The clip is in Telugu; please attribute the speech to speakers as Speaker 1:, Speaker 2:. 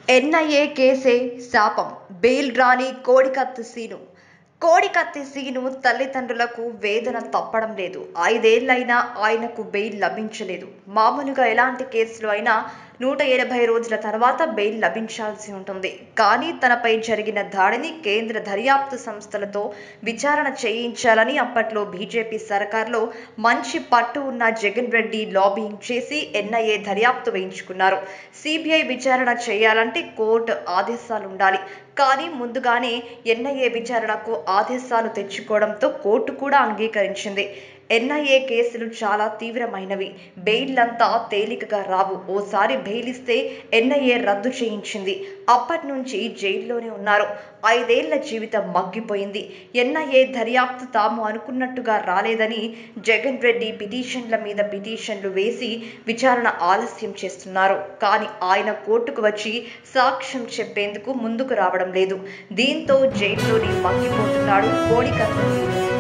Speaker 1: ఎన్ఐఏ కేసే శాపం బెయిల్ రాని కోడికత్తి సీను కోడికత్తి సీను తల్లిదండ్రులకు వేదన తప్పడం లేదు ఐదేళ్లైనా ఆయనకు బెయిల్ లభించలేదు మామూలుగా ఎలాంటి కేసులు అయినా నూట ఎనభై రోజుల తర్వాత బెయిల్ లభించాల్సి ఉంటుంది కానీ తనపై జరిగిన దాడిని కేంద్ర దర్యాప్తు సంస్థలతో విచారణ చేయించాలని అప్పట్లో బీజేపీ సర్కార్లో మంచి పట్టు ఉన్న జగన్ రెడ్డి లాబింగ్ చేసి ఎన్ఐఏ దర్యాప్తు వేయించుకున్నారు సిబిఐ విచారణ చేయాలంటే కోర్టు ఆదేశాలు ఉండాలి కానీ ముందుగానే ఎన్ఐఏ విచారణకు ఆదేశాలు తెచ్చుకోవడంతో కోర్టు కూడా అంగీకరించింది ఎన్ఐఏ కేసులు చాలా తీవ్రమైనవి బెయిల్లంతా తేలికగా రావు ఓసారి బెయిల్ ఇస్తే ఎన్ఐఏ రద్దు చేయించింది అప్పటి నుంచి జైల్లోనే ఉన్నారు ఐదేళ్ల జీవితం మగ్గిపోయింది ఎన్ఐఏ దర్యాప్తు తాము అనుకున్నట్టుగా రాలేదని జగన్ రెడ్డి పిటిషన్ల మీద పిటిషన్లు వేసి విచారణ ఆలస్యం చేస్తున్నారు కానీ ఆయన కోర్టుకు వచ్చి సాక్ష్యం చెప్పేందుకు ముందుకు రావడం లేదు దీంతో జైల్లోని మగ్గిపోతున్నాడు కోడికత్తి